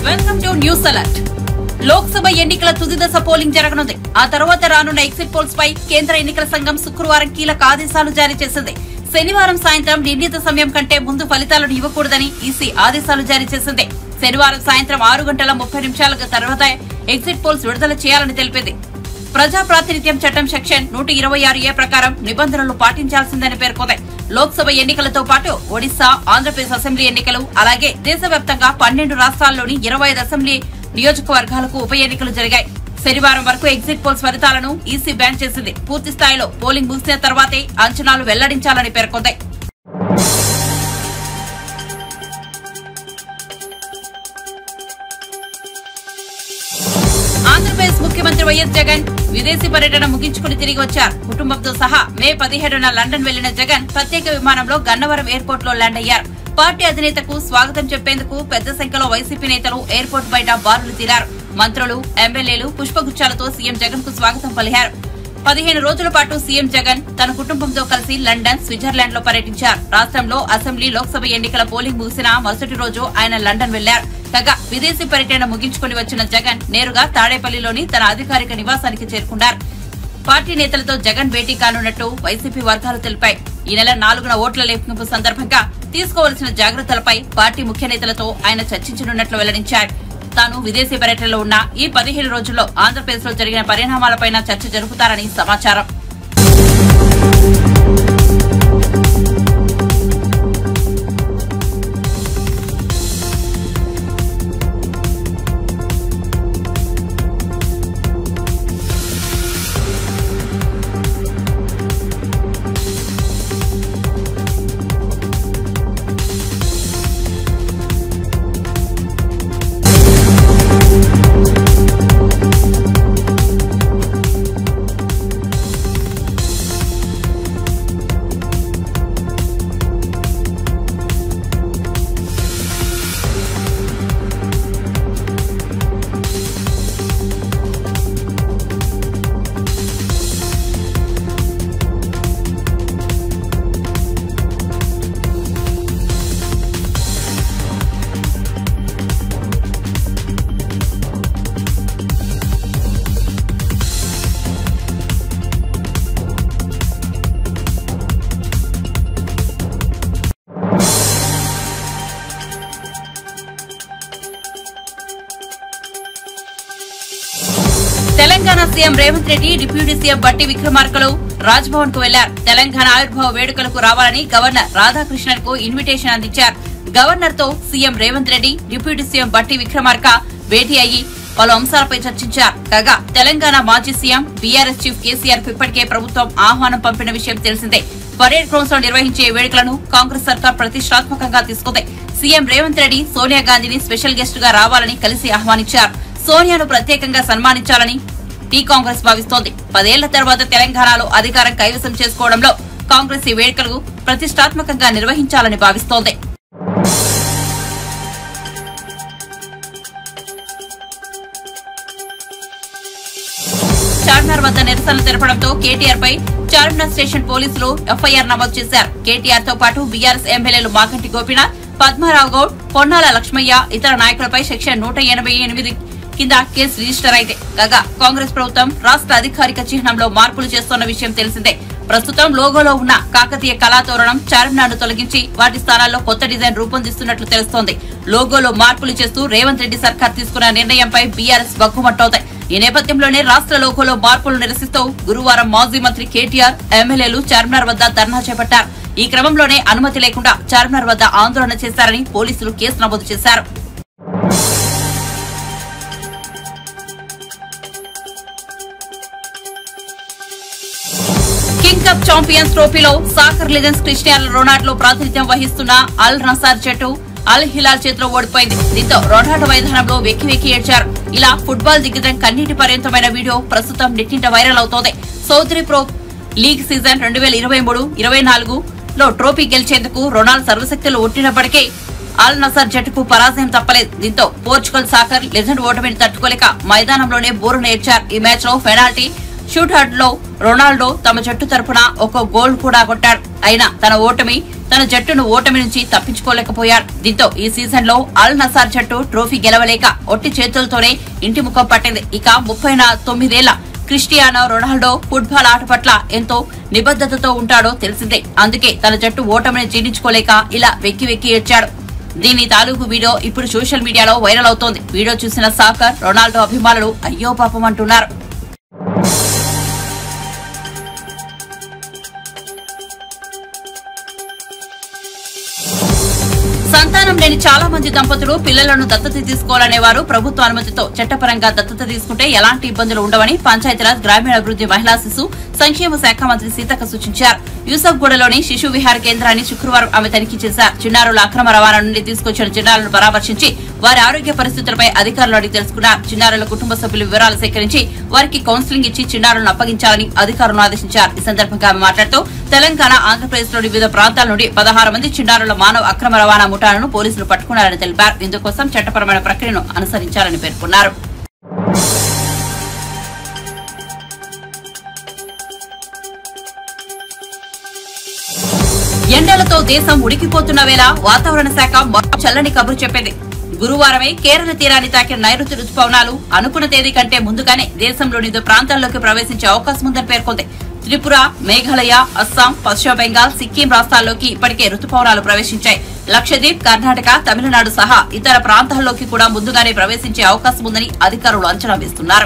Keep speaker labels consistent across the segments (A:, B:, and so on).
A: Welcome to news alert Lok Sabha ఎన్నికల తుది దశ పోలింగ్ జరగనుంది ఆ తర్వాత రానున్న ఎగ్జిట్ పోల్స్ పై కేంద్ర ఎన్నికల సంఘం శుక్రవారం కీలక ఆదేశాలు జారీ చేసింది శనివారం సాయంత్రం నిర్ణీత సమయం కంటే ముందు ఫలితాలను ఇవ్వకూడదని ఈసీ ఆదేశాలు జారీ చేసింది శనివారం సాయంత్రం ఆరు గంటల ముప్పై నిమిషాలకు తర్వాత ఎగ్జిట్ పోల్స్ విడుదల చేయాలని తెలిపింది ప్రజా ప్రాతినిధ్యం చట్టం సెక్షన్ నూట ఇరవై ఆరు ఏ ప్రకారం నిబంధనలు పాటించాల్సిందని పేర్కొంది లోక్సభ ఎన్నికలతో పాటు ఒడిశా ఆంధ్రప్రదేశ్ అసెంబ్లీ ఎన్నికలు అలాగే దేశవ్యాప్తంగా పన్నెండు రాష్ట్రాల్లోని ఇరవై ఐదు అసెంబ్లీ నియోజకవర్గాలకు ఉప ఎన్నికలు జరిగాయి శనివారం వరకు ఎగ్జిట్ పోల్స్ ఫలితాలను ఈసీ బ్యాన్ చేసింది పూర్తి స్థాయిలో పోలింగ్ ముగిసిన తర్వాతే అంచనాలు వెల్లడించాలని పేర్కొంది ఆంధ్రప్రదేశ్ ముఖ్యమంత్రి వైఎస్ జగన్ విదేశీ పర్యటన ముగించుకుని తిరిగి వచ్చారు కుటుంబంతో సహా మే పదిహేడున లండన్ వెళ్లిన జగన్ ప్రత్యేక విమానంలో గన్నవరం ఎయిర్పోర్ట్ లో ల్యాండ్ అయ్యారు పార్టీ అధినేతకు స్వాగతం చెప్పేందుకు పెద్ద సంఖ్యలో వైసీపీ నేతలు ఎయిర్పోర్ట్ బయట బారులు తీరారు మంత్రులు ఎమ్మెల్యేలు పుష్పగుచ్చాలతో సీఎం జగన్ కు స్వాగతం పలికారు పదిహేను రోజుల పాటు సీఎం జగన్ తన కుటుంబంతో కలిసి లండన్ స్విట్జర్లాండ్ లో పర్యటించారు రాష్ట్రంలో అసెంబ్లీ లోక్సభ ఎన్నికల పోలింగ్ ముగిసిన మరుసటి రోజు ఆయన లండన్ వెళ్లారు కాగా విదేశీ పర్యటన ముగించుకుని వచ్చిన జగన్ నేరుగా తాడేపల్లిలోని తన అధికారిక నివాసానికి చేరుకున్నారు పార్టీ నేతలతో జగన్ భేటీ కానున్నట్టు వైసీపీ వర్గాలు తెలిపాయి ఈ నెల నాలుగున ఓట్ల లెక్కింపు సందర్భంగా తీసుకోవాల్సిన జాగ్రత్తలపై పార్టీ ముఖ్య నేతలతో ఆయన చర్చించనున్నట్లు వెల్లడించారు తాను విదేశీ పర్యటనలో ఉన్న ఈ పదిహేను రోజుల్లో ఆంధ్రప్రదేశ్ లో జరిగిన పరిణామాలపై చర్చ జరుపుతారని సమాచారం Telangana CM Revanth Reddy deputy CM Bhatti విక్రమార్కలు రాజ్భవన్ కు వెళ్లారు తెలంగాణ ఆవిర్భావ వేడుకలకు రావాలని గవర్నర్ రాధాకృష్ణన్ కు ఇన్విటేషన్ అందించారు గవర్నర్ తో CM Revanth Reddy deputy CM Bhatti Vikramarka భేటీ అయ్యి పలు అంశాలపై చర్చించారు కాగా తెలంగాణ మాజీ సీఎం బీఆర్ఎస్ చీఫ్ కేసీఆర్ కు ఇప్పటికే ప్రభుత్వం ఆహ్వానం పంపిన విషయం తెలిసిందే పరేడ్ గ్రౌండ్స్ లో నిర్వహించే ఈ వేడుకలను కాంగ్రెస్ సర్కార్ ప్రతిష్టాత్మకంగా తీసుకుంది సీఎం రేవంత్ రెడ్డి సోనియా గాంధీని స్పెషల్ గెస్ట్ గా రావాలని కలిసి ఆహ్వానించారు సోనియాను ప్రత్యేకంగా సన్మానించాలని టీ కాంగ్రెస్ భావిస్తోంది పదేళ్ల తర్వాత తెలంగాణలో అధికారం కైవసం చేసుకోవడంలో కాంగ్రెస్ ఈ వేడుకలు ప్రతిష్టాత్మకంగా నిర్వహించాలని భావిస్తోంది చార్మినార్ వద్ద నిరసనలు తెలపడంతో కేటీఆర్ పై చార్మినార్ స్టేషన్ పోలీసులు ఎఫ్ఐఆర్ నమోదు చేశారు కేటీఆర్ తో పాటు బీఆర్ఎస్ ఎమ్మెల్యేలు మాగంటి గోపీనాథ్ పద్మారావు గౌడ్ పొన్నాల లక్ష్మయ్య ఇతర నాయకులపై సెక్షన్ నూట ఎనభై ఎనిమిది కింద కేసు రిజిస్టర్ అయితే కాగా కాంగ్రెస్ ప్రభుత్వం రాష్ట్ర అధికారిక చిహ్నంలో మార్పులు చేస్తున్న విషయం తెలిసిందే ప్రస్తుతం లోగోలో ఉన్న కాకతీయ కళాతోరణం చార్మినార్ను తొలగించి వాటి స్థానాల్లో కొత్త డిజైన్ రూపొందిస్తున్నట్లు తెలుస్తోంది లోగోలో మార్పులు చేస్తూ రేవంత్ రెడ్డి సర్కార్ తీసుకున్న నిర్ణయంపై బీఆర్ఎస్ బగ్గుమట్టవుతాయి ఈ నేపథ్యంలోనే రాష్ట్ర లోగోలో మార్పులు నిరసిస్తూ గురువారం మాజీ మంత్రి కేటీఆర్ ఎమ్మెల్యేలు చార్మినార్ వద్ద ధర్నా చేపట్టారు ఈ క్రమంలోనే అనుమతి లేకుండా చార్మినార్ వద్ద ఆందోళన చేశారని పోలీసులు కేసు నమోదు చేశారు కింగ్ కప్ ఛాంపియన్స్ ట్రోఫీలో సాకర్ లెజెండ్స్ క్రిస్టియానో రొనాల్డో ప్రాతినిధ్యం వహిస్తున్న అల్ నసార్ జట్టు అల్ హిలాల్ చేతిలో ఓడిపోయింది దీంతో రొనాల్డో మైదానంలో వెక్కి వెక్కి ఏడ్చారు ఇలా ఫుట్బాల్ దిగ్గజం కన్నీటి పర్యంతమైన వీడియో ప్రస్తుతం నెట్టింట వైరల్ అవుతోంది సౌదరి ప్రో లీగ్ సీజన్ రెండు వేల ఇరవై మూడు ఇరవై నాలుగు లో ట్రోఫీ గెలిచేందుకు రొనాల్డ్ సర్వశక్తులు ఒట్టినప్పటికీ అల్ నసర్ జట్టుకు పరాజయం తప్పలేదు దీంతో పోర్చుగల్ సాకర్ లెజెండ్ ఓటమిని తట్టుకోలేక మైదానంలోనే బోరు నేర్చారు ఈ మ్యాచ్ లో పెనాల్టీ షూట్ అవుట్ లో రొనాల్డో తమ జట్టు తరపున ఒక గోల్ కూడా కొట్టాడు అయినా తన ఓటమి తన జట్టును ఓటమి నుంచి తప్పించుకోలేకపోయారు దీంతో ఈ సీజన్ లో అల్ నసార్ జట్టు ట్రోఫీ గెలవలేక ఒట్టి చేతులతోనే ఇంటి ముఖం పట్టింది ఇక ముప్పై తొమ్మిదేళ్ల క్రిస్టియానో రొనాల్డో ఫుట్బాల్ ఆట పట్ల ఎంతో నిబద్ధతతో ఉంటాడో తెలిసిందే అందుకే తన జట్టు ఓటమిని జీర్ణించుకోలేక ఇలా వెక్కి వెక్కి ఏడ్చాడు దీని తాలూకు వీడియో ఇప్పుడు సోషల్ మీడియాలో వైరల్ అవుతోంది వీడియో చూసిన సాకర్ రొనాల్డో అభిమానులు అయ్యో పాపం అంటున్నారు సంతానం లేని చాలా మంది దంపతులు పిల్లలను దత్తత తీసుకోవాలనే వారు ప్రభుత్వ అనుమతితో చట్టపరంగా దత్తత తీసుకుంటే ఎలాంటి ఇబ్బందులు ఉండవని పంచాయతీరాజ్ గ్రామీణాభివృద్ధి మహిళా శిశు సంక్షేమ శాఖ మంత్రి సీతక్క సూచించారు యూసఫ్గూడలోని శిశు విహార కేంద్రాన్ని శుక్రవారం ఆమె తనిఖీ చేశారు చిన్నారుల అక్రమ రవాణా నుండి తీసుకొచ్చిన చిన్నారులను పరామర్శించి వారి ఆరోగ్య పరిస్థితులపై అధికారులు అడిగి తెలుసుకున్నారు చిన్నారుల కుటుంబ సభ్యుల వివరాలు సేకరించి వారికి కౌన్సిలింగ్ ఇచ్చి చిన్నారులను అప్పగించాలని అధికారులను ఆదేశించారు ఈ సందర్భంగా ఆమె మాట్లాడుతూ తెలంగాణ ఆంధ్రప్రదేశ్ లోని వివిధ ప్రాంతాల నుండి పదహారు మంది చిన్నారుల మానవ అక్రమ రవాణా ముఠాలను పోలీసులు పట్టుకున్నారని తెలిపారు ఇందుకోసం చట్టపరమైన ప్రక్రియను అనుసరించాలని పేర్కొన్నారు ఎండలతో దేశం ఉడికిపోతున్న వేళ వాతావరణ శాఖ మరో చల్లని కబురు చెప్పింది గురువారమే కేరళ తీరాన్ని తాకిన నైరుతి రుతుపవనాలు అనుకున్న తేదీ కంటే ముందుగానే దేశంలోని వివిధ ప్రాంతాల్లోకి ప్రవేశించే అవకాశం ఉందని పేర్కొంది త్రిపుర మేఘాలయ అస్సాం పశ్చిమ బెంగాల్ సిక్కిం రాష్ట్రాల్లోకి ఇప్పటికే రుతుపవనాలు ప్రవేశించాయి లక్షద్వీప్ కర్ణాటక తమిళనాడు సహా ఇతర ప్రాంతాల్లోకి కూడా ముందుగానే ప్రవేశించే అవకాశం ఉందని అధికారులు అంచనా వేస్తున్నారు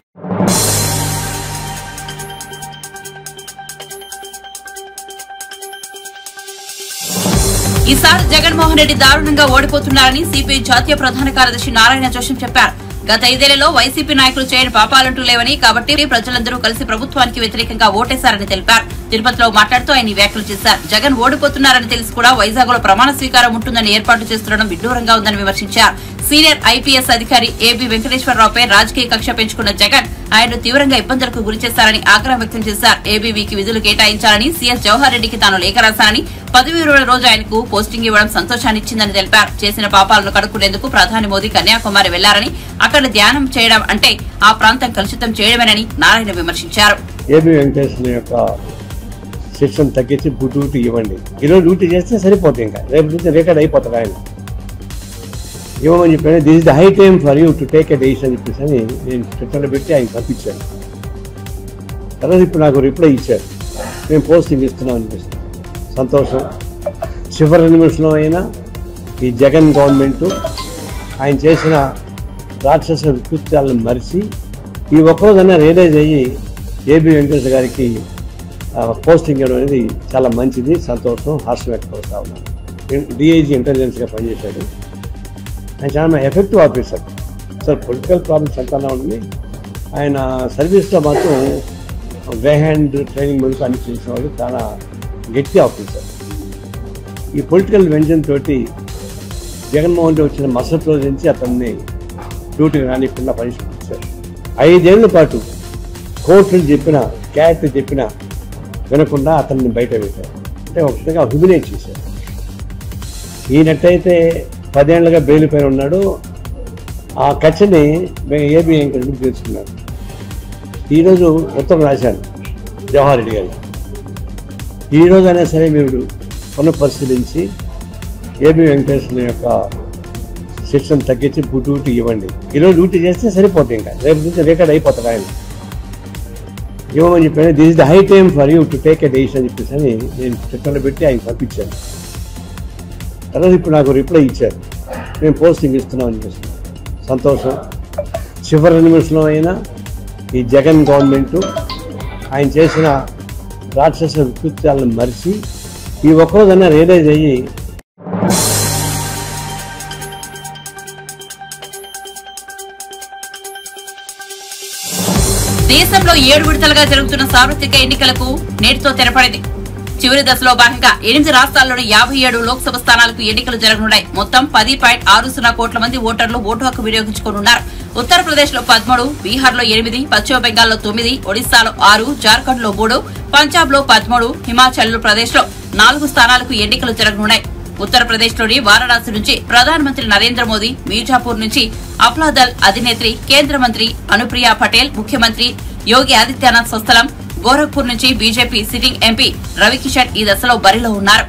A: ఈసారి జగన్మోహన్ రెడ్డి దారుణంగా ఓడిపోతున్నారని సిపిఐ జాతీయ ప్రధాన కార్యదర్శి నారాయణ జోషం చెప్పారు గత ఐదేళ్లలో వైసీపీ నాయకులు చేయని పాపాలంటూ లేవని కాబట్టి ప్రజలందరూ కలిసి ప్రభుత్వానికి వ్యతిరేకంగా ఓటేశారని తెలిపారు తిరుపతిలో మాట్లాడుతూ ఆయన ఈ వ్యాఖ్యలు చేశారు జగన్ ఓడిపోతున్నారని తెలిసి కూడా వైజాగ్ లో ప్రమాణ స్వీకారం ఉంటుందని ఏర్పాటు చేస్తుండడం విడ్డూరంగా ఉందని విమర్శించారు సీనియర్ ఐపీఎస్ అధికారి ఏబీ వెంకటేశ్వరరావుపై రాజకీయ కక్ష పెంచుకున్న జగన్ ఆయన్ను తీవ్రంగా ఇబ్బందులకు గురిచేశారని ఆగ్రహం వ్యక్తం చేశారు ఏబీవీకి విధులు కేటాయించాలని సీఎస్ జవహర్ రెడ్డికి తాను లేఖ రాశానని పదవి విరమణ రోజు ఆయనకు పోస్టింగ్ ఇవ్వడం సంతోషాన్ని ఇచ్చిందని తెలిపారు చేసిన పాపాలను కడుక్కునేందుకు ప్రధాని మోదీ కన్యాకుమారి వెళ్లారని అక్కడ ధ్యానం చేయడం అంటే ఆ ప్రాంతం కలుషితం చేయడమేనని నారాయణ విమర్శించారు
B: ఏబి వెంకటేశ్వర యొక్క శిక్షణ తగ్గించి డ్యూటీ ఇవ్వండి ఈరోజు డ్యూటీ చేస్తే సరిపోతుంది ఇంకా రేపు నుంచి రిటైర్డ్ అయిపోతాడు ఆయన ఇవ్వమని చెప్పాను this is the high time for you to take a decision అని చెప్పేసి అని నేను ట్విట్టర్లో పెట్టి ఆయన పంపించాను తర్వాత ఇప్పుడు నాకు రిప్లై ఇచ్చారు మేము పోస్టింగ్ ఇస్తున్నాం అని చెప్పేసి సంతోషం చివరి నిమిషంలో అయినా ఈ జగన్ గవర్నమెంట్ ఆయన చేసిన రాక్షస కృత్యాలను మరిచి ఈ ఒక్కరోజైనా రియలైజ్ అయ్యి ఏబి వెంకటేశ్వర గారికి ఆ, పోస్టింగ్ ఇవ్వడం అనేది చాలా మంచిది సంతోషం హర్షం వ్యక్తపరుస్తా ఉన్నాను డిఐజీ ఇంటెలిజెన్స్గా పనిచేశాడు ఆయన చాలా effective officer sir political problems ఎంతనా ఉంది ఆయన సర్వీస్లో మాత్రం వే హ్యాండ్ ట్రైనింగ్ ముందు అన్ని చేసేవాడు చాలా గట్టి ఆఫీసర్ ఈ పొలిటికల్ వెంజన్ తోటి జగన్మోహన్ రెడ్డి వచ్చిన మరుసటి రోజు నుంచి అతన్ని డ్యూటీకి రానికుండా పనిష్మెంట్ ఇచ్చారు ఐదేళ్ల పాటు కోర్టులు చెప్పిన క్యాట్ చెప్పిన వినకుండా అతన్ని బయట పెట్టారు అంటే ఒక విధంగా హ్యూమినేట్ చేశారు ఈయనట్టయితే పదేళ్లుగా బెయిల్ పైన ఉన్నాడు ఆ కచ్చని ఏబి వెంకటరెడ్డి తెలుసుకున్నాడు ఈరోజు ఉత్తరం రాశాను జవహర్ రెడ్డి గారు ఈ రోజైనా సరే మీరు పునఃపరిశీలించి ఏబి వెంకటేశ్వర యొక్క శిక్షణ తగ్గించి డ్యూటీ ఇవ్వండి ఈరోజు డ్యూటీ చేస్తే సరిపోతుంది ఇంకా రేపు నుంచి రిటైర్డ్ అయిపోతాడు ఆయన ఇవ్వమని చెప్పాను this is the high time for you to take a decision అని చెప్పేసి అని నేను ట్విట్టర్లో పెట్టి ఆయన పంపించాను తర్వాత ఇప్పుడు నాకు రిప్లై ఇచ్చారు మేము పోస్టింగ్ ఇస్తున్నాం అని చెప్పేసి సంతోషం చివరి నిమిషంలో అయినా ఈ జగన్ గవర్నమెంట్ ఆయన చేసిన రాక్షస కృత్యాలను మరిచి ఈ ఒక్కరోజైనా రియలైజ్ అయ్యి
A: దేశంలో ఏడు విడతలుగా జరుగుతున్న సార్వత్రిక ఎన్నికలకు నేటితో తెరపడింది చివరి దశలో భాగంగా ఎనిమిది రాష్ట్రాల్లోని యాభై ఏడు లోక్సభ స్థానాలకు ఎన్నికలు జరగనున్నాయి మొత్తం పది పాయింట్ ఆరు సున్నా కోట్ల మంది ఓటర్లు ఓటు హక్కు వినియోగించుకోనున్నారు ఉత్తరప్రదేశ్ లో పదమూడు బీహార్ లో ఎనిమిది పశ్చిమ బెంగాల్లో తొమ్మిది ఒడిశాలో ఆరు జార్ఖండ్ లో మూడు పంజాబ్ లో పదమూడు హిమాచల్ ప్రదేశ్ లో నాలుగు స్థానాలకు ఎన్నికలు జరగనున్నాయి ఉత్తరప్రదేశ్ లోని వారణాసి నుంచి ప్రధానమంత్రి నరేంద్ర మోదీ మీర్జాపూర్ నుంచి అప్లాదల్ అధినేత్రి కేంద్ర మంత్రి అనుప్రియ పటేల్ ముఖ్యమంత్రి యోగి ఆదిత్యనాథ్ స్వస్థలం గోరఖ్పూర్ నుంచి బీజేపీ సిట్టింగ్ ఎంపీ రవికిషన్ ఈ దశలో బరిలో ఉన్నారు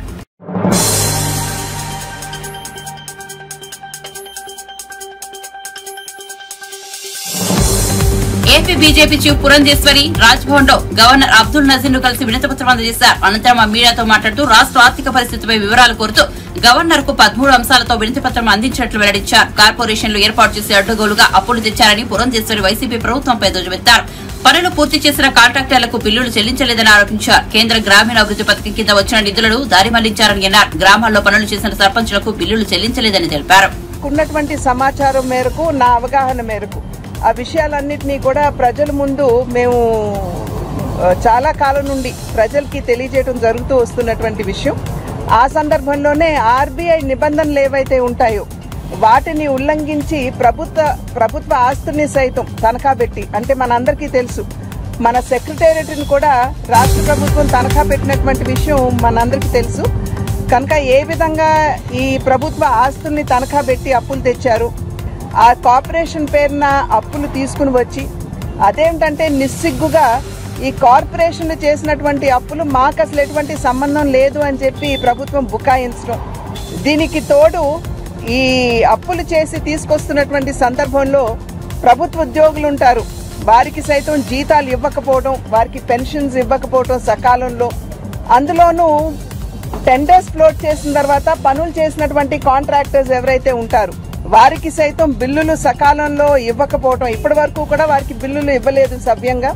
A: AP BJP chief Purandeswari Raj Bhavan లో గవర్నర్ అబ్దుల్ నజీర్ ను కలిసి వినతిపత్రం అందజేశారు అనంతరం ఆ మీడియాతో మాట్లాడుతూ రాష్ట్ర ఆర్థిక పరిస్థితిపై వివరాలు కోరుతూ గవర్నర్ కు పదమూడు అంశాలతో వినతిపత్రం అందించినట్లు వెల్లడించారు కార్పొరేషన్లు ఏర్పాటు చేసి అడ్డగోలుగా అప్పులు తెచ్చారని పురంధేశ్వరి వైసీపీ ప్రభుత్వంపై ధ్వజమెత్తారు పనులు పూర్తి చేసిన కాంట్రాక్టర్లకు బిల్లులు చెల్లించలేదని ఆరోపించారు కేంద్ర గ్రామీణాభివృద్ధి పథకం కింద వచ్చిన నిధులను దారి మళ్లించారని అన్నారు గ్రామాల్లో పనులు చేసిన సర్పంచులకు బిల్లులు చెల్లించలేదని తెలిపారు
C: ఉన్నటువంటి సమాచారం మేరకు నా అవగాహన మేరకు ఆ విషయాలన్నింటినీ కూడా ప్రజల ముందు మేము ఆ, చాలా కాలం నుండి ప్రజలకి తెలియజేయడం జరుగుతూ వస్తున్నటువంటి విషయం ఆ సందర్భంలోనే ఆర్బీఐ నిబంధనలు ఏవైతే ఉంటాయో వాటిని ఉల్లంఘించి ప్రభుత్వ ప్రభుత్వ ఆస్తుల్ని సైతం తనఖా పెట్టి అంటే మనందరికీ తెలుసు మన సెక్రటేరియట్ని కూడా రాష్ట్ర ప్రభుత్వం తనఖా పెట్టినటువంటి విషయం మనందరికీ తెలుసు కనుక ఏ విధంగా ఈ ప్రభుత్వ ఆస్తుల్ని తనఖా పెట్టి అప్పులు తెచ్చారు ఆ కార్పొరేషన్ పేరున అప్పులు తీసుకుని వచ్చి అదేంటంటే నిస్సిగ్గుగా ఈ కార్పొరేషన్లు చేసినటువంటి అప్పులు మాకు అసలు ఎటువంటి సంబంధం లేదు అని చెప్పి ఈ ప్రభుత్వం బుకాయించడం దీనికి తోడు ఈ అప్పులు చేసి తీసుకొస్తున్నటువంటి సందర్భంలో ప్రభుత్వ ఉద్యోగులు ఉంటారు వారికి సైతం జీతాలు ఇవ్వకపోవడం వారికి పెన్షన్స్ ఇవ్వకపోవడం సకాలంలో అందులోనూ టెండర్స్ ఫ్లోట్ చేసిన తర్వాత పనులు చేసినటువంటి కాంట్రాక్టర్స్ ఎవరైతే ఉంటారు వారికి సైతం బిల్లులు సకాలంలో ఇవ్వకపోవడం ఇప్పటి వరకు కూడా వారికి బిల్లులు ఇవ్వలేదు సవ్యంగా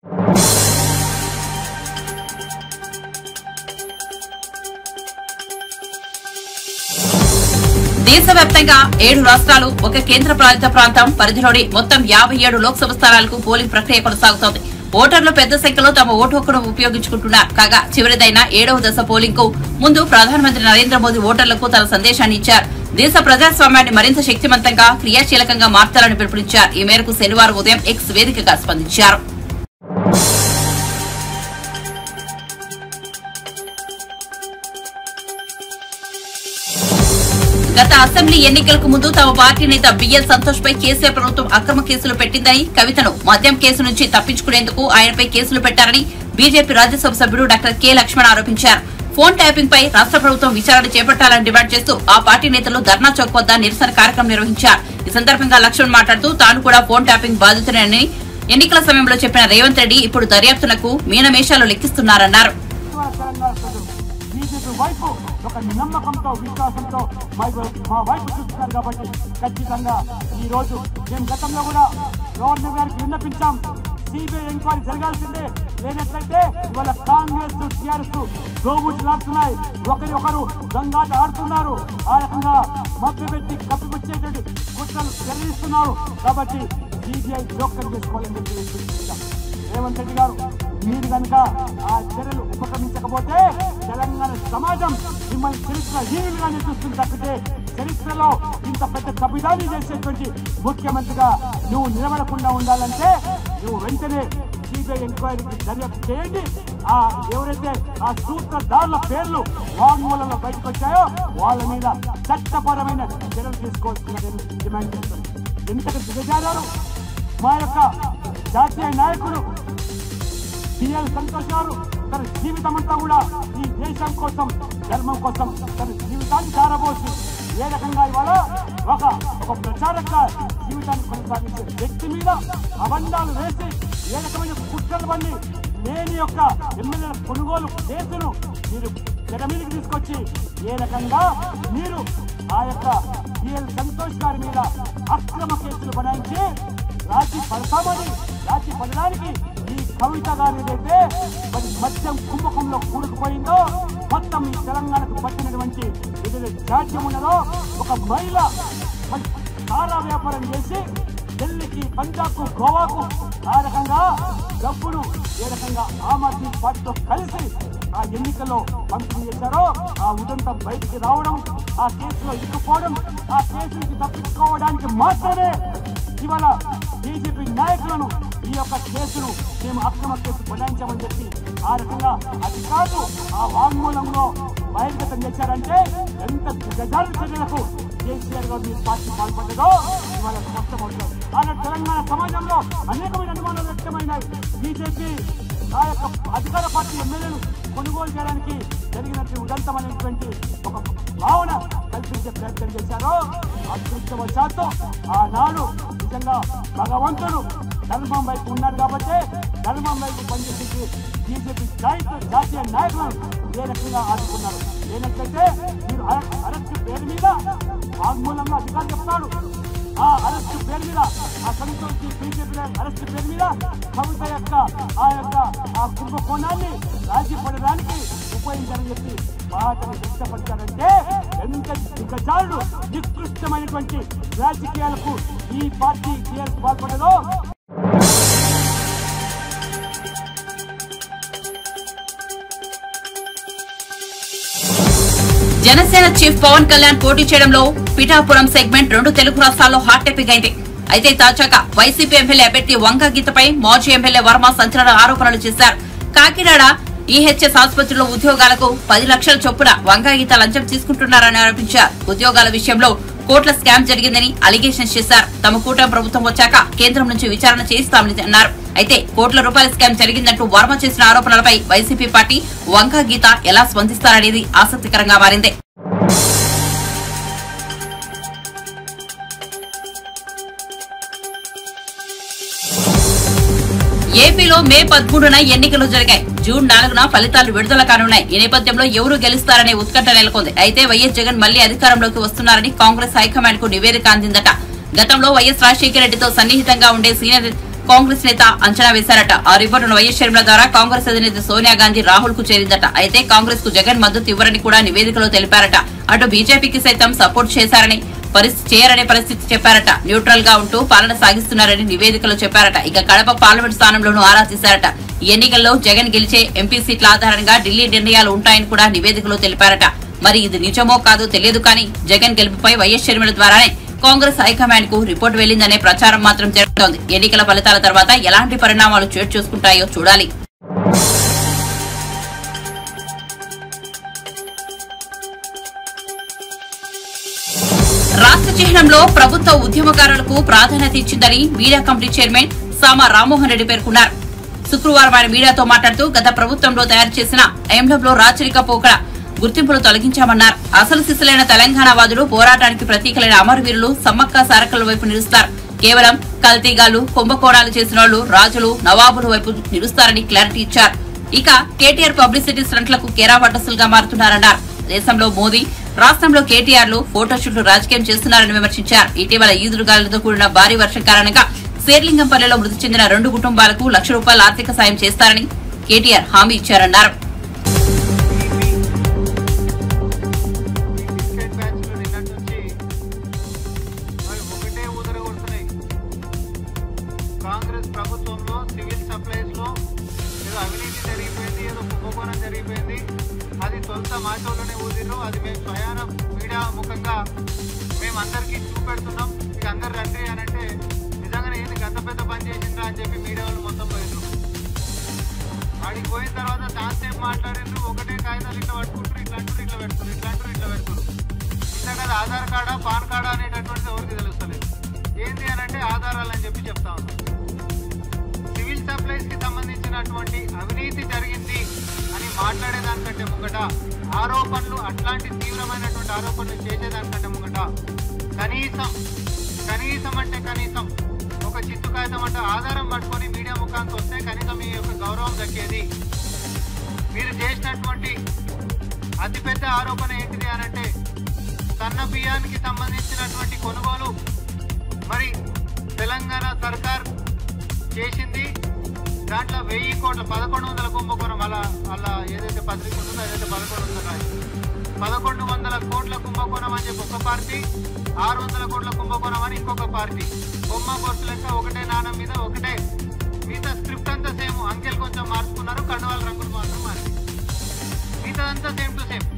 A: దేశవ్యాప్తంగా ఏడు రాష్ట్రాలు ఒక కేంద్ర పాలిత ప్రాంతం పరిధిలోని మొత్తం యాభై ఏడు లోక్సభ స్థానాలకు పోలింగ్ ప్రక్రియ కొనసాగుతోంది ఓటర్లు పెద్ద సంఖ్యలో తమ ఓటు హక్కును ఉపయోగించుకుంటున్నారు కాగా చివరిదైన ఏడవ దశ పోలింగ్ కు ముందు ప్రధానమంత్రి నరేంద్ర మోదీ ఓటర్లకు తన సందేశాన్ని ఇచ్చారు దేశ ప్రజాస్వామ్యాన్ని మరింత శక్తివంతంగా క్రియాశీలకంగా మార్చాలని పిలుపునిచ్చారు ఈ మేరకు శనివారం ఉదయం ఎక్స్ వేదికగా స్పందించారు గత అసెంబ్లీ ఎన్నికలకు ముందు తమ పార్టీ నేత బిఎల్ సంతోష్ పై కేసీఆర్ ప్రభుత్వం అక్రమ కేసులు పెట్టిందని కవితను మద్యం కేసు నుంచి తప్పించుకునేందుకు ఆయనపై కేసులు పెట్టారని బీజేపీ రాజ్యసభ సభ్యుడు డాక్టర్ కె లక్ష్మణ్ ఆరోపించారు ఫోన్ ట్యాపింగ్ పై రాష్ట్ర ప్రభుత్వం విచారణ చేపట్టాలని డిమాండ్ చేస్తూ ఆ పార్టీ నేతలు ధర్నా చౌక్ వద్ద నిరసన కార్యక్రమం నిర్వహించారు ఈ సందర్భంగా లక్ష్మణ్ మాట్లాడుతూ తాను కూడా ఫోన్ ట్యాపింగ్ బాధితుడని ఎన్నికల సమయంలో చెప్పిన రేవంత్ రెడ్డి ఇప్పుడు దర్యాప్తునకు మీనమేషాలు లెక్కిస్తున్నారన్నారు
D: తెలంగాణ తెలంగాణ ప్రజలు బీజేపీ వైపు ఒక నమ్మకంతో విశ్వాసంతో మా వైపు- మా వైపు చూస్తున్నారు కాబట్టి ఖచ్చితంగా ఈ రోజు మేము గతంలో కూడా గవర్నర్ గారికి విన్నపించాం సిబిఐ ఎంక్వైరీ జరగాల్సిందే లేనట్లయితే ఇవాళ కాంగ్రెస్ టీఆర్ఎస్ దోబుట్లాడుతున్నాయి ఒకరి ఒకరు గంగాట ఆడుతున్నారు ఆ రకంగా మభ్య పెట్టి కప్పిపుచ్చేటువంటి కుట్రలు నిర్వహిస్తున్నారు కాబట్టి సిబిఐ జోక్యం చేసుకోవాలని చెప్పి సూచించాం రేవంత్ రెడ్డి గారు మీరు కనుక ఆ చర్యలు ఉపక్రమించకపోతే తెలంగాణ సమాజం మిమ్మల్ని చరిత్ర హీనులుగానే చూస్తుంది తప్పితే చరిత్రలో ఇంత పెద్ద తప్పిదాన్ని చేసేటువంటి ముఖ్యమంత్రిగా నువ్వు నిలబడకుండా ఉండాలంటే నువ్వు వెంటనే సిబిఐ ఎంక్వైరీకి దర్యాప్తు చేయండి ఆ ఎవరైతే ఆ సూత్రధారుల పేర్లు వాంగ్మూలంలో బయటకు వచ్చాయో వాళ్ళ మీద చట్టపరమైన చర్యలు తీసుకోవాల్సిందని డిమాండ్ చేస్తుంది ఎంతగా దిగజారారు మా యొక్క జాతీయ నాయకుడు బిఎల్ సంతోష్ గారు తన జీవితం అంతా కూడా ఈ దేశం కోసం ధర్మం కోసం తన జీవితాన్ని దారబోసి ఏ రకంగా ఇవాళ ఒక ఒక ప్రచారక జీవితాన్ని కొనసాగించే వ్యక్తి మీద అబండాలు వేసి ఏ రకమైన కుట్రలు బండి లేని యొక్క ఎమ్మెల్యేల కొనుగోలు కేసును మీరు తెర మీదకి తీసుకొచ్చి ఏ రకంగా మీరు ఆ యొక్క బిఎల్ సంతోష్ గారి మీద అక్రమ కేసులు బనాయించి రాజీ పడతామని రాజీ పడడానికి ఈ కవిత గారు ఏదైతే మరి మద్యం కుంభకంలో కూడుకుపోయిందో మొత్తం ఈ తెలంగాణకు పట్టినటువంటి ఏదైతే జాడ్యం ఉన్నదో ఒక మహిళ మరి సారా వ్యాపారం చేసి ఢిల్లీకి పంజాబ్కు గోవాకు ఆ రకంగా డబ్బును ఏ రకంగా ఆమ్ ఆద్మీ పార్టీతో కలిసి ఆ ఎన్నికల్లో పంపిణీ చేశారో ఆ ఉదంతం బయటికి రావడం ఆ కేసులో ఇరుక్కుపోవడం ఆ కేసు నుంచి తప్పించుకోవడానికి మాత్రమే ఇవాళ బీజేపీ నాయకులను ఈ యొక్క కేసును మేము అక్రమ కేసు బనాయించామని చెప్పి ఆ రకంగా అది కాదు ఆ వాంగ్మూలంలో బహిర్గతం చేశారంటే ఎంత గజాల చర్యలకు కేసీఆర్ గారు మీ పార్టీ పాల్పడ్డదో ఇవాళ స్పష్టమవుతుంది ఆనాడు తెలంగాణ సమాజంలో అనేకమైన అనుమానాలు వ్యక్తమైనాయి బీజేపీ ఆ యొక్క అధికార పార్టీ ఎమ్మెల్యేలు కొనుగోలు చేయడానికి జరిగినటువంటి ఉదంతమైనటువంటి ఒక భావన కల్పించే ప్రయత్నం చేశారు అదృష్టవశాత్తు ఆనాడు నిజంగా భగవంతుడు ధర్మం వైపు ఉన్నాడు కాబట్టి ధర్మం వైపు పనిచేసి బీజేపీ జాతీయ జాతీయ నాయకులను ఏ రకంగా ఆదుకున్నారు ఏనట్లయితే మీరు అరె- అరెస్ట్ పేరు మీద వాగ్మూలంగా అధికారులు చెప్తాడు ఆ అరెస్ట్ పేరు మీద ఆ సంతోషి బీజేపీ అరెస్ట్ పేరు మీద కవిత యొక్క ఆ యొక్క ఆ కుంభకోణాన్ని రాజీ పడడానికి ఉపయోగించాలని చెప్పి బాధను వ్యక్తపరిచారంటే ఎంత దిగజారుడు నికృష్టమైనటువంటి రాజకీయాలకు ఈ పార్టీ టీఆర్ఎస్ పాల్పడదో
A: జనసేన చీఫ్ పవన్ కళ్యాణ్ పోటీ చేయడంలో పిఠాపురం సెగ్మెంట్ రెండు తెలుగు రాష్ట్రాల్లో హాట్ టాపిక్ అయింది అయితే తాజాగా వైసీపీ ఎమ్మెల్యే అభ్యర్థి వంగ గీతపై మాజీ ఎమ్మెల్యే వర్మ సంచలన ఆరోపణలు చేశారు కాకినాడ ఈహెచ్ఎస్ ఆసుపత్రిలో ఉద్యోగాలకు పది లక్షల చొప్పున వంగ గీత లంచం తీసుకుంటున్నారని ఆరోపించారు ఉద్యోగాల విషయంలో కోట్ల స్కామ్ జరిగిందని అలిగేషన్స్ చేశారు తమ కూటమి ప్రభుత్వం వచ్చాక కేంద్రం నుంచి విచారణ చేయిస్తామని అన్నారు అయితే కోట్ల రూపాయల స్కామ్ జరిగిందంటూ వర్మ చేసిన ఆరోపణలపై వైసీపీ పార్టీ వంక గీత ఎలా స్పందిస్తారనేది ఆసక్తికరంగా మారింది ఏపీలో మే పదమూడున ఎన్నికలు జరిగాయి జూన్ నాలుగున ఫలితాలు విడుదల కానున్నాయి ఈ నేపథ్యంలో ఎవరు గెలుస్తారనే ఉత్కంఠ నెలకొంది అయితే వైఎస్ జగన్ మళ్లీ అధికారంలోకి వస్తున్నారని కాంగ్రెస్ హైకమాండ్ కు నివేదిక అందిందట గతంలో వైఎస్ రాజశేఖర రెడ్డితో సన్నిహితంగా ఉండే సీనియర్ కాంగ్రెస్ నేత అంచనా వేశారట ఆ రిపోర్టును వైఎస్ షర్మిల ద్వారా కాంగ్రెస్ అధినేత సోనియా గాంధీ రాహుల్ కు చేరిందట అయితే కాంగ్రెస్ కు జగన్ మద్దతు ఇవ్వరని కూడా నివేదికలో తెలిపారట అటు బీజేపీకి సైతం సపోర్ట్ చేశారని పరిస్థితి చేయరనే పరిస్థితి చెప్పారట న్యూట్రల్ గా ఉంటూ పాలన సాగిస్తున్నారని నివేదికలో చెప్పారట ఇక కడప పార్లమెంట్ స్థానంలోనూ ఆరా తీశారట ఈ ఎన్నికల్లో జగన్ గెలిచే ఎంపీ సీట్ల ఆధారంగా ఢిల్లీ నిర్ణయాలు ఉంటాయని కూడా నివేదికలో తెలిపారట మరి ఇది నిజమో కాదో తెలియదు కానీ జగన్ గెలుపుపై వైఎస్ షర్మిల ద్వారానే కాంగ్రెస్ హైకమాండ్ కు రిపోర్టు వెళ్లిందనే ప్రచారం మాత్రం జరుగుతోంది ఎన్నికల ఫలితాల తర్వాత ఎలాంటి పరిణామాలు చోటు చూసుకుంటాయో చూడాలి రాష్ట్ర చిహ్నంలో ప్రభుత్వ ఉద్యమకారులకు ప్రాధాన్యత ఇచ్చిందని media committee chairman Sama Rammohan Reddy పేర్కొన్నారు శుక్రవారం ఆయన మీడియాతో మాట్లాడుతూ గత ప్రభుత్వంలో తయారు చేసిన ఎండంలో రాచరిక పోకడ గుర్తింపులు తొలగించామన్నారు అసలు సిసలైన తెలంగాణ వాదులు పోరాటానికి ప్రతీకలైన అమరవీరులు సమ్మక్క సారకల వైపు నిలుస్తారు కేవలం కల్తీగాలు కుంభకోణాలు చేసిన వాళ్ళు రాజులు నవాబుల వైపు నిలుస్తారని క్లారిటీ ఇచ్చారు ఇక కేటీఆర్ పబ్లిసిటీ స్టంట్లకు కేరా పట్టసులుగా మారుతున్నారన్నారు దేశంలో మోదీ రాష్ట్రంలో కేటీఆర్లు ఫోటోషూట్లు రాజకీయం చేస్తున్నారని విమర్శించారు ఇటీవల ఈదురుగాలులతో కూడిన భారీ వర్షం కారణంగా శేర్లింగంపల్లిలో మృతి చెందిన రెండు కుటుంబాలకు లక్ష రూపాయల ఆర్థిక సాయం చేస్తారని కేటీఆర్ హామీ ఇచ్చారన్నారు
E: బిస్కెట్ బ్యాచ్లు నిన్నటి నుంచి మరి ఒకటే ఊదర కొడుతున్నాయి కాంగ్రెస్ ప్రభుత్వంలో సివిల్ సప్లైస్ లో ఏదో అవినీతి జరిగిపోయింది ఏదో కుంభకోణం జరిగిపోయింది అది తొలుత మాటల్లోనే ఊదిర్రు అది మేము స్వయాన మీడియా ముఖంగా మేము అందరికీ చూపెడుతున్నాం ఇక అందరు రండి అని అంటే నిజంగానే ఏంది గంత పెద్ద పని చేసిండ్రా అని చెప్పి మీడియా వాళ్ళు మొత్తం పోయిండ్రు ఆడికి పోయిన తర్వాత చాలాసేపు మాట్లాడిండ్రు ఒకటే కాగితాలు ఇట్లా పట్టుకుంటారు ఇట్లా అంటారు ఇట్లా పెడుతున్నారు ఇట్లా అంటారు ఇట్లా పెడుతున్నారు ఇంత కదా ఆధార్ కార్డా పాన్ కార్డా అనేటటువంటిది ఎవరికి తెలుస్తలేదు ఏంటి అని అంటే ఆధారాలు అని చెప్పి చెప్తా ఉన్నాం సివిల్ సప్లైస్ కి సంబంధించినటువంటి అవినీతి జరిగింది అని మాట్లాడేదానికంటే ముంగట ఆరోపణలు అట్లాంటి తీవ్రమైనటువంటి ఆరోపణలు చేసేదానికంటే ముంగట కనీసం కనీసం అంటే కనీసం ఒక చిత్తు కాగితం అంటే ఆధారం పట్టుకొని మీడియా ముఖానికి వస్తే కనీసం మీ యొక్క గౌరవం దక్కేది మీరు చేసినటువంటి అతిపెద్ద ఆరోపణ ఏంటిది అని అంటే సన్న బియ్యానికి సంబంధించినటువంటి కొనుగోలు మరి తెలంగాణ సర్కార్ చేసింది దాంట్లో వెయ్యి కోట్ల పదకొండు వందల కుంభకోణం అలా అలా ఏదైతే పత్రిక ఉంటుందో అదైతే పదకొండు వందల రాయి పదకొండు వందల కోట్ల కుంభకోణం అని చెప్పి ఒక పార్టీ ఆరు వందల కోట్ల కుంభకోణం అని ఇంకొక పార్టీ బొమ్మ బొట్టు లెక్క ఒకటే నాణం మీద ఒకటే మిగతా స్క్రిప్ట్ అంతా సేమ్ అంకెలు కొంచెం మార్చుకున్నారు కండువాల రంగులు మాత్రం మారి మిగతా అంతా సేమ్ టు సేమ్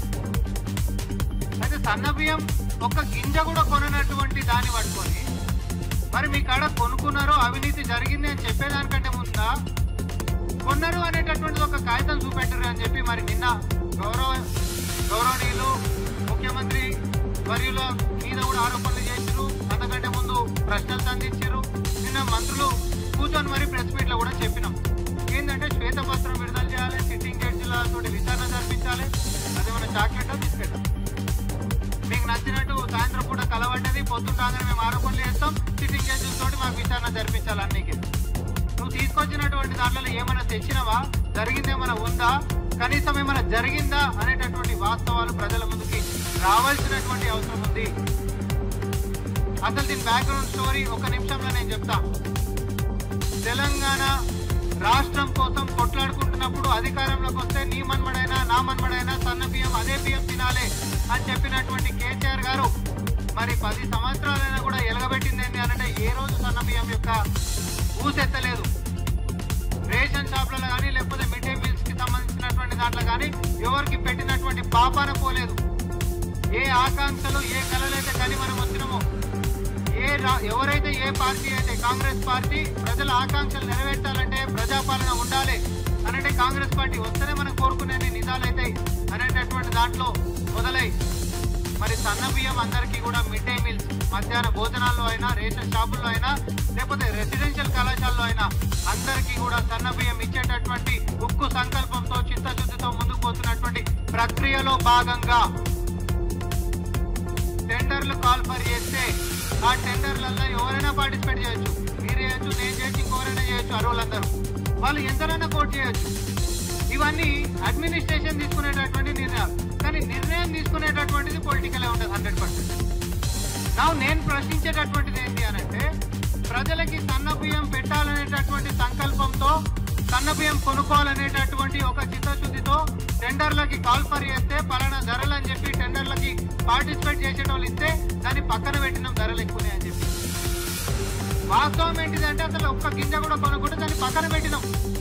E: అయితే సన్న బియ్యం ఒక్క గింజ కూడా కొననటువంటి దాన్ని పట్టుకొని మరి మీ కాడ కొనుక్కున్నారో అవినీతి జరిగింది అని చెప్పేదానికంటే ముందా కొన్నారు అనేటటువంటిది ఒక కాగితం చూపెట్టరు అని చెప్పి మరి నిన్న గౌరవ గౌరవనీయులు ముఖ్యమంత్రి వర్యుల మీ కూడా ఆరోపణలు చేసిరు అంతకంటే ముందు ప్రశ్నలు సంధించారు నిన్న మంత్రులు కూర్చొని మరి ప్రెస్ మీట్ లో కూడా చెప్పినాం ఏంటంటే శ్వేతపత్రం విడుదల చేయాలి సిట్టింగ్ జడ్జిలతో విచారణ జరిపించాలి అదేమన్నా చాక్లెట్ బిస్కెట్ మీకు నచ్చినట్టు సాయంత్రం పూట కలవడ్డది పొద్దున్న రాగానే మేము ఆరోపణలు చేస్తాం సిట్టింగ్ జడ్జిల తోటి మాకు విచారణ జరిపించాలి అన్నికి నువ్వు తీసుకొచ్చినటువంటి దాంట్లో ఏమైనా తెచ్చినవా జరిగిందేమైనా ఉందా కనీసం ఏమైనా జరిగిందా అనేటటువంటి వాస్తవాలు ప్రజల ముందుకి రావాల్సినటువంటి అవసరం ఉంది అసలు దీని బ్యాక్గ్రౌండ్ స్టోరీ ఒక నిమిషంలో నేను చెప్తా తెలంగాణ రాష్ట్రం కోసం కొట్లాడుకుంటున్నప్పుడు అధికారంలోకి వస్తే నీ మన్మడైనా నా మన్మడైనా సన్న బియ్యం అదే బియ్యం తినాలి అని చెప్పినటువంటి కేసీఆర్ గారు మరి పది సంవత్సరాలైనా కూడా ఎలగబెట్టింది ఏంటి అనంటే ఏ రోజు సన్న బియ్యం యొక్క ఊసెత్తలేదు రేషన్ షాప్లలో కానీ లేకపోతే మిడ్ డే మీల్స్ కి సంబంధించినటువంటి దాంట్లో కానీ ఎవరికి పెట్టినటువంటి పాపాన పోలేదు ఏ ఆకాంక్షలు ఏ కళలైతే కానీ మనం వచ్చినామో ఏ రా- ఎవరైతే ఏ పార్టీ అయితే కాంగ్రెస్ పార్టీ ప్రజల ఆకాంక్షలు నెరవేర్చాలంటే ప్రజాపాలన ఉండాలి అనంటే కాంగ్రెస్ పార్టీ వస్తేనే మనం కోరుకునేది నిజాలైతాయి అనేటటువంటి దాంట్లో మొదలై మరి సన్న బియ్యం అందరికీ కూడా మిడ్ డే మీల్స్ మధ్యాహ్న భోజనాల్లో అయినా రేషన్ షాపుల్లో అయినా లేకపోతే రెసిడెన్షియల్ కళాశాలలో అయినా అందరికీ కూడా సన్న బియ్యం ఇచ్చేటటువంటి ఉక్కు సంకల్పంతో చిత్తశుద్ధితో ముందుకు పోతున్నటువంటి ప్రక్రియలో భాగంగా టెండర్లు కాల్ ఫర్ చేస్తే ఆ టెండర్లలో ఎవరైనా పార్టిసిపేట్ చేయొచ్చు మీరు చేయొచ్చు నేను చేయొచ్చు ఇంకెవరైనా చేయొచ్చు అరువులందరూ వాళ్ళు ఎంతనైనా కోట్ చేయొచ్చు ఇవన్నీ అడ్మినిస్ట్రేషన్ తీసుకునేటటువంటి నిర్ణయాలు కానీ నిర్ణయం తీసుకునేటటువంటిది పొలిటికల్ ఉంటుంది హండ్రెడ్ పర్సెంట్ నా నేను ప్రశ్నించేటటువంటిది ఏంటి అనంటే ప్రజలకి సన్న బియ్యం పెట్టాలనేటటువంటి సంకల్పంతో సన్న బియ్యం కొనుక్కోవాలనేటటువంటి ఒక చిత్తశుద్ధితో టెండర్లకి కాల్ ఫర్ చేస్తే పలానా ధరలు అని చెప్పి టెండర్లకి పార్టిసిపేట్ చేసేటోళ్ళు ఇస్తే దాన్ని పక్కన పెట్టినాం ధరలు ఎక్కువనే అని చెప్పి వాస్తవం ఏంటిదంటే అసలు ఒక్క గింజ కూడా కొనుక్కుంటే దాన్ని పక్కన పెట్టినాం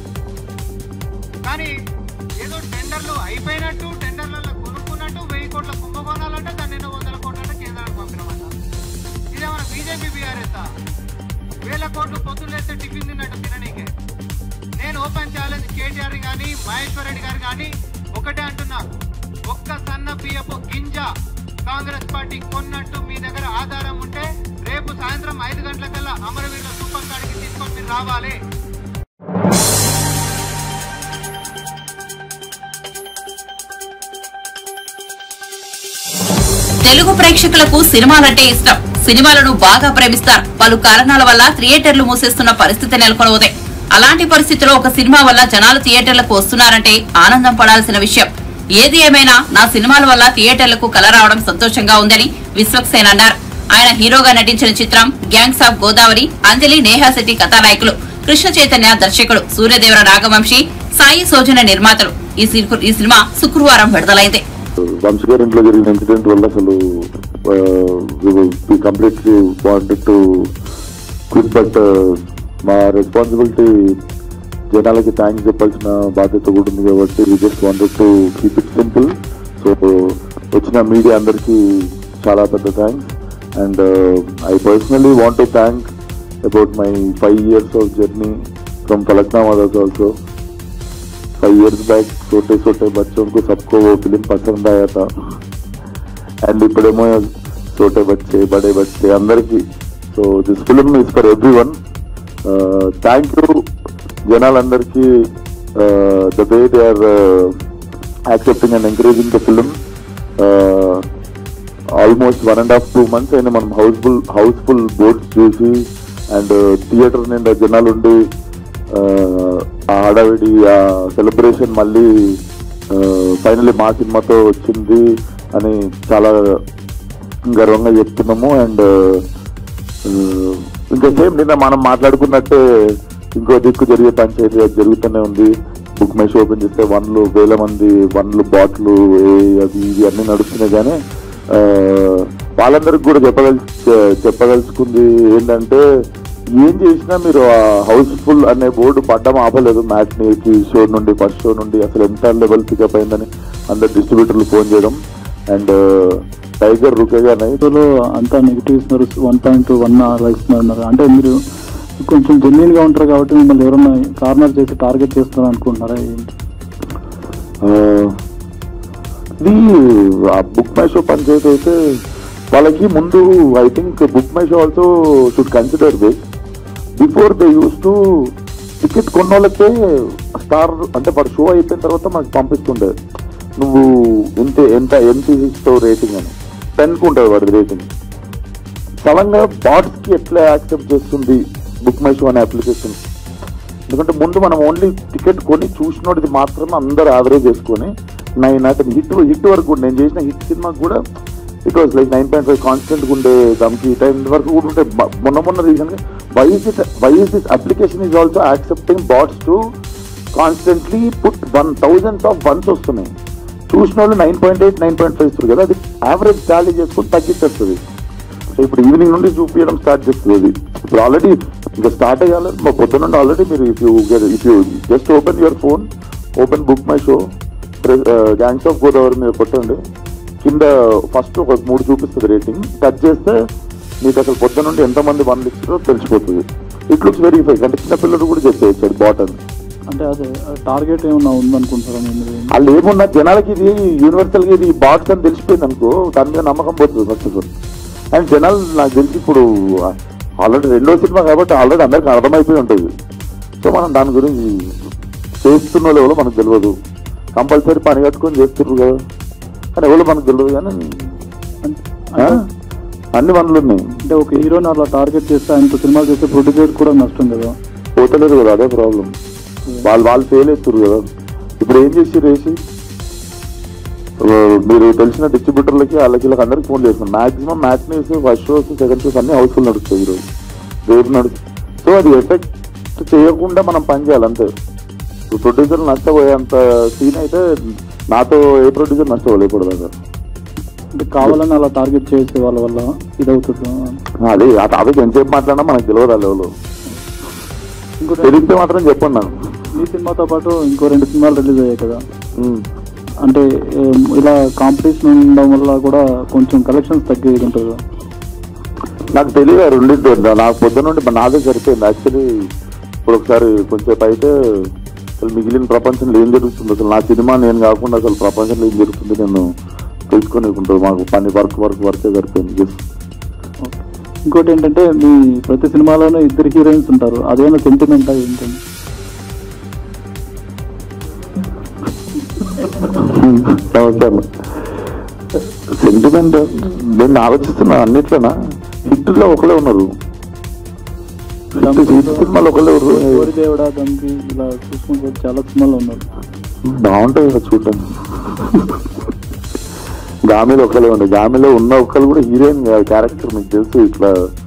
E: కానీ ఏదో టెండర్లు అయిపోయినట్టు టెండర్లలో కొనుక్కున్నట్టు వెయ్యి కోట్ల కుంభకోణాలంటే దాన్ని ఎన్నో వందల కోట్లంటే కేంద్రానికి పంపినామంట ఇదేమన్నా బీజేపీ బీఆర్ఎస్ వేల కోట్లు పొద్దులేస్తే టిఫిన్ తిన్నట్టు తిననీకే నేను ఓపెన్ ఛాలెంజ్ కేటీఆర్ కానీ మహేశ్వర్ రెడ్డి గారు కానీ ఒకటే అంటున్నా ఒక్క సన్న బియ్యపు గింజ కాంగ్రెస్ పార్టీ కొన్నట్టు మీ దగ్గర ఆధారం ఉంటే రేపు సాయంత్రం ఐదు గంటలకల్లా అమరవీరుల సూపర్ కాడికి తీసుకొని మీరు రావాలి
A: తెలుగు ప్రేక్షకులకు సినిమాలంటే ఇష్టం సినిమాలను బాగా ప్రేమిస్తారు పలు కారణాల వల్ల థియేటర్లు మూసేస్తున్న పరిస్థితి నెలకొని ఉంది అలాంటి పరిస్థితిలో ఒక సినిమా వల్ల జనాలు థియేటర్లకు వస్తున్నారంటే ఆనందం పడాల్సిన విషయం ఏది ఏమైనా నా సినిమాల వల్ల థియేటర్లకు కల రావడం సంతోషంగా ఉందని విశ్వక్సేన్ అన్నారు ఆయన హీరోగా నటించిన చిత్రం గ్యాంగ్స్ ఆఫ్ గోదావరి అంజలి నేహాశెట్టి కథానాయకులు కృష్ణ చైతన్య దర్శకుడు సూర్యదేవర నాగవంశీ సాయి సోజన నిర్మాతలు ఈ సినిమా- ఈ సినిమా శుక్రవారం విడుదలైంది
F: వంశగారింట్లో జరిగిన ఇన్సిడెంట్ వల్ల అసలు completely wanted to quit but మా రెస్పాన్సిబిలిటీ జనాలకి థ్యాంక్స్ చెప్పాల్సిన బాధ్యత కూడా ఉంది కాబట్టి we just wanted to keep it simple so వచ్చిన మీడియా అందరికీ చాలా పెద్ద thanks and I personally want to thank about my five years of journey from ఫలక్నామాదాస్ also five years back छोटे छोटे बच्चों को सबको वो फिल्म पसंद आया था అండ్ ఇప్పుడేమో చోటే బచ్చే బడే బచ్చే అందరికి so this film is for everyone thank you జనాలందరికీ the way they are accepting and encouraging the film almost one and half two months అయినా మనం హౌస్ఫుల్ హౌస్ఫుల్ బోర్డ్స్ చూసి అండ్ థియేటర్ నిండా జనాలు ఉండి ఆ హడావిడి ఆ సెలబ్రేషన్ మళ్ళీ ఫైనల్లీ మా సినిమాతో వచ్చింది అని చాలా గర్వంగా చెప్తున్నాము అండ్ ఇంకా సేమ్ నిన్న మనం మాట్లాడుకున్నట్టే ఇంకో దిక్కు జరిగే పంచాయతీ అది జరుగుతూనే ఉంది బుక్ మేష్ ఓపెన్ చేస్తే వన్లు వేల మంది వన్లు బాట్లు అవి ఇవి అన్ని నడుస్తున్నాయి కానీ ఆ, వాళ్ళందరికి కూడా చెప్పదల్ చెప్పదలుచుకుంది ఏంటంటే ఏం చేసినా మీరు ఆ హౌస్ఫుల్ అనే బోర్డు పడ్డం ఆపలేదు మ్యాచ్ కి షో నుండి ఫస్ట్ షో నుండి అసలు ఎంత లెవెల్ పికప్ అయిందని అందరు డిస్ట్రిబ్యూటర్లు ఫోన్ చేయడం అండ్ టైగర్ రుకేగానే
G: ఫోటోలో అంతా నెగిటివ్ ఇస్తున్నారు వన్ పాయింట్ వన్ అలా ఇస్తున్నారు అన్నారు. అంటే మీరు కొంచెం జెన్యున్ గా ఉంటారు కాబట్టి మిమ్మల్ని ఎవరన్నా కార్నర్ చేసి టార్గెట్ చేస్తున్నారు అనుకుంటున్నారా ఏంటి
F: ఆ, ఇది ఆ బుక్ మై షో పంచాయతీ అయితే వాళ్ళకి ముందు I think BookMyShow also should consider this before they use to ticket కొన్న వాళ్ళకే స్టార్ అంటే వాడు షో అయిపోయిన తర్వాత మనకు పంపిస్తుండే నువ్వు ఎంత ఎంత ఎంత ఇస్తావు రేటింగ్ అని టెన్కి ఉంటుంది వాడి రేటింగ్ సడన్ గా బాట్స్ కి ఎట్లా యాక్సెప్ట్ చేస్తుంది బుక్ మై షో అనే అప్లికేషన్ ఎందుకంటే ముందు మనం ఓన్లీ టికెట్ కొని చూసినోడిది మాత్రమే అందరు యావరేజ్ చేసుకొని నైన్ అతను హిట్ హిట్ వరకు కూడా నేను చేసిన హిట్ సినిమాకి కూడా it was like nine point five constant ఉండే దానికి ఈ టైం వరకు కూడా ఉంటే బ- మొన్న మొన్న రీజన్ గా why is it why is this application is also accepting bots to constantly put one thousands of ones వస్తున్నాయి చూసిన వాళ్ళు nine point eight nine point five ఇస్తారు కదా అది యావరేజ్ టాలీ చేసుకొని తగ్గించేస్తుంది సో ఇప్పుడు ఈవినింగ్ నుండి చూపించడం స్టార్ట్ చేస్తుంది అది ఇప్పుడు ఆల్రెడీ ఇంకా స్టార్ట్ అయ్యాలి మా పొద్దున నుండి ఆల్రెడీ మీరు if you if you just open your phone open BookMyShow gangs of Godavari మీరు కొట్టండి కింద ఫస్ట్ ఒక మూడు చూపిస్తుంది రేటింగ్ టచ్ చేస్తే మీకు అసలు పొద్దున నుండి ఎంతమంది వన్ ఇచ్చారో తెలిసిపోతుంది ఇట్ లుక్స్ వెరీ ఫైక్ అంటే చిన్న పిల్లలు కూడా చెప్పేయచ్చు అది బాటన్
G: అంటే అదే టార్గెట్ ఏమన్నా ఉందనుకుంటారా మీరు
F: వాళ్ళు ఏమున్నా జనాలకి ఇది యూనివర్సల్ గా ఇది బాట్స్ అని తెలిసిపోయింది అనుకో దాని మీద నమ్మకం పోతుంది ఫస్ట్ ఆఫ్ ఆల్ అండ్ జనాలు నాకు తెలిసి ఇప్పుడు ఆల్రెడీ రెండో సినిమా కాబట్టి ఆల్రెడీ అందరికి అర్థమైపోయి ఉంటుంది సో మనం దాని గురించి చేస్తున్న వాళ్ళు ఎవరో మనకు తెలియదు కంపల్సరీ పని కట్టుకొని చేస్తున్నారు కదా కానీ ఎవరో మనకు తెలియదు కానీ ఆ? అన్ని పనులు ఉన్నాయి
G: అంటే ఒక హీరోని అలా టార్గెట్ చేస్తే ఆయనతో సినిమాలు చేస్తే ప్రొడ్యూసర్ కూడా నష్టం కదా
F: పోతలేరు కదా అదే ప్రాబ్లం వాళ్ళు వాళ్ళు ఫెయిల్ అవుతారు కదా ఇప్పుడు ఏం చేసి రేసి మీరు తెలిసిన డిస్ట్రిబ్యూటర్లకి వాళ్ళకి వీళ్ళకి అందరికి ఫోన్ చేస్తున్నాం maximum matinees first shows second shows అన్ని హౌస్ఫుల్ నడుస్తాయి ఈరోజు రేపు నడుస్తాయి సో అది ఎఫెక్ట్ చేయకుండా మనం పని చేయాలి అంతే ఇప్పుడు ప్రొడ్యూసర్ నష్టపోయేంత సీన్ అయితే నాతో ఏ ప్రొడ్యూసర్ నష్టపోలేదు ఇప్పుడు దాకా
G: అంటే కావాలని అలా టార్గెట్ చేసే వాళ్ళ వల్ల ఇదవుతుంది
F: అదే ఆ టాపిక్ ఎంతసేపు మాట్లాడినా మనకు తెలియదు ఆ లెవెల్
G: ఇంకోటి
F: తెలిస్తే మాత్రం చెప్పండి నాకు
G: ఈ సినిమాతో పాటు ఇంకో రెండు సినిమాలు రిలీజ్ అయ్యాయి కదా
F: ఉమ్.
G: అంటే ఏం, ఇలా కాంపిటీషన్ ఉండడం వల్ల కూడా కొంచెం కలెక్షన్స్ తగ్గేది ఉంటుంది కదా.
F: నాకు తెలియదు రెండింటి నాకు పొద్దున నుండి మా నాదే సరిపోయింది యాక్చువల్లీ ఇప్పుడు ఒకసారి కొంచెంసేపు అయితే అసలు మిగిలిన ప్రపంచంలో ఏం జరుగుతుంది అసలు నా సినిమా నేను కాకుండా అసలు ప్రపంచంలో ఏం జరుగుతుంది నేను తెలుసుకొని ఉంటుంది మాకు పని వర్క్ వర్క్ వర్కే సరిపోయింది Just
G: ఇంకోటి ఏంటంటే మీ ప్రతి సినిమాలోనూ ఇద్దరు హీరోయిన్స్ ఉంటారు అదేమైనా సెంటిమెంటా ఏంటండి
F: నమస్కారం సెంటిమెంట్ నేను ఆలోచిస్తున్నా అన్నిట్లోనా హిట్లో ఒకలే ఉన్నారు హిట్ సినిమాలు ఒకలే ఉన్నారు
G: కోరి దేవుడా దానికి ఇలా చూసుకుంటే చాలా సినిమాలు ఉన్నారు
F: బాగుంటుంది కదా చూడటం గామిలో ఒకలే ఉండే గామిలో ఉన్న ఒక్కరు కూడా హీరోయిన్ క్యారెక్టర్ మీకు తెలుసు ఇట్లా